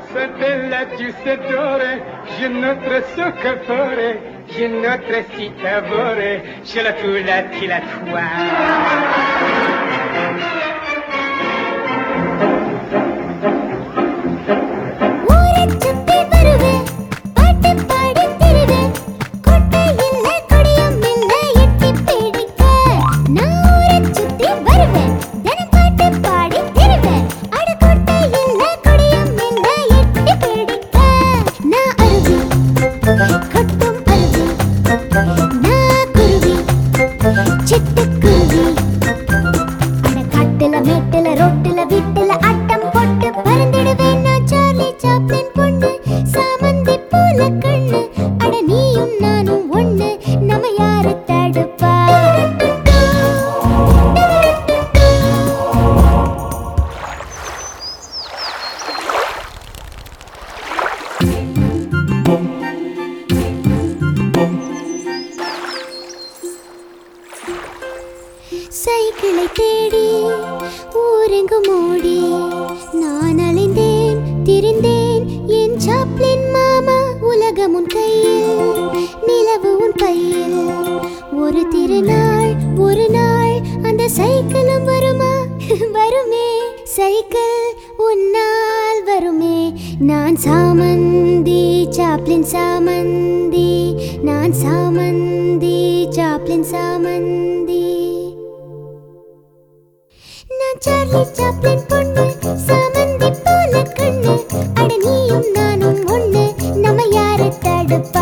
Bella Giuseppore, je notre soccorpore, je notre citavore, je la tula tila ஊரைச் சுத்தி வருவேன், பாட்டு பாடித் திரிவேன். கொட்டை இல்ல, கொடியும் இல்ல, எட்டிப் பிடிக்க. நான் ஊரைச் சுத்தி வருவேன், தினம் பாட்டு பாடித் திரிவேன். அட கொட்டை இல்ல, கொடியும் இல்ல, எட்டிப் பிடிக்க. நான் அருவி, கொட்டும் அருவி. நான் குருவி, சிட்டுக்குருவி. அட காட்டுல மேட்டுல ரோட்டுல வீட்டுல ஆட்டம் போட்டு பறந்துடுவேன் நான் சார்லி சாப்ளின் பொண்ணு சாமந்தி பூல கண்ணு அட நீயும் நானும் ஒண்ணு நம்ம யாரு தடுப்பா சைக்கிளை தேடி ஊரெங்கும் ஓடி நான் அலைந்தேன் திரிந்தேன் என் சாப்ளின் மாமா உலகம் உன் கையில் நிலவு உன் பையில் ஒரு திருநாள் ஒரு நாள் அந்த சைக்கிளும் வருமா வருமே சைக்கிள் உன்னால் வருமே நான் சாமந்தி சாப்ளின் சாமந்தி நான் சாமந்தி சாப்ளின் சாமந்தி நான் சார்லி சாப்ளின் பொண்ணு சாமந்தி போல கண்ணு அட நீயும் நானும் ஒண்ணு நம்ம யாரு தடுப்பா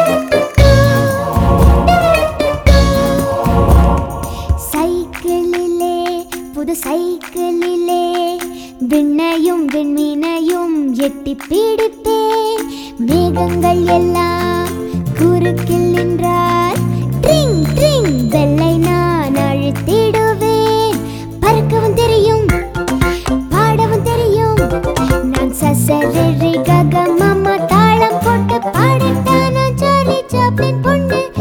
சைக்கிளிலே புது சைக்கிளிலே விண்ணையும் விண்மீனையும் எட்டி பிடிப்பேன் மேகங்கள் எல்லாம் குறுக்கில் நின்றால் ட்ரிங் ட்ரிங் வெள்ளை நான் அழுத்திடுவேன் பறக்கவும் தெரியும் பாடவும் தெரியும் நான் சசரி கக மாமா தாளம் போட்டு பாடட்டான சார்லி சாப்ளின் பொண்ணு